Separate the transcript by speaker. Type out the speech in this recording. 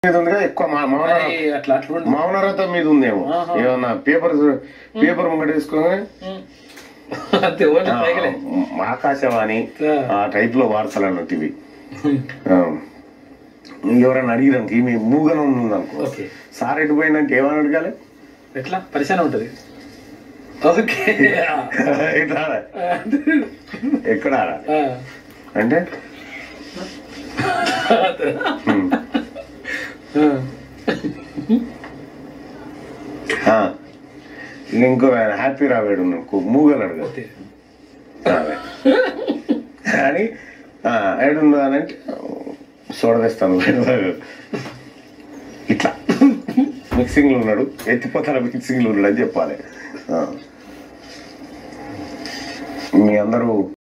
Speaker 1: మీద ఉందిగా ఎక్కువ మా- మౌన
Speaker 2: మరి అట్లా అట్లా ఉండు.
Speaker 1: మౌనరథం మీద ఉందేమో
Speaker 2: ఆహా.
Speaker 1: ఏమన్నా పేపర్ పేపర్ ముంగట వేసుకోగానే
Speaker 2: అంతే ఓన్లీ పైగలే
Speaker 1: ఆ, ఆకాశవాణి
Speaker 2: ఆ.
Speaker 1: ఆ టైప్ లో వార్తలు అన్నట్టు ఇవి ఆ. ఎవరైనా అడిగినాక ఈమె మూగన ఉందనుకో
Speaker 2: ఓకే
Speaker 1: సార్ ఎటు పోయిందంటే ఏమని అడగాలి
Speaker 2: ఎట్లా పరిశాన ఉంటది ఓకే
Speaker 1: ఎట్లా ఆడ? ఎక్కడ ఆడ?
Speaker 2: ఆ.
Speaker 1: అంటే ఉమ్.
Speaker 2: ఆ.
Speaker 1: ఆ. ఇంకో ఆయన హ్యాపీ రావేడు ఉన్నాడు మూగలు అడగదు
Speaker 2: ఓకే.
Speaker 1: రావే. అని ఏడుందా అని అంటే చూడదేస్తాను ఇట్లా మిక్సింగ్ లో ఉన్నాడు ఎత్తిపోతాన మిక్సింగ్ లో ఉన్నాడు అని చెప్పాలి ఆ. మీ అందరూ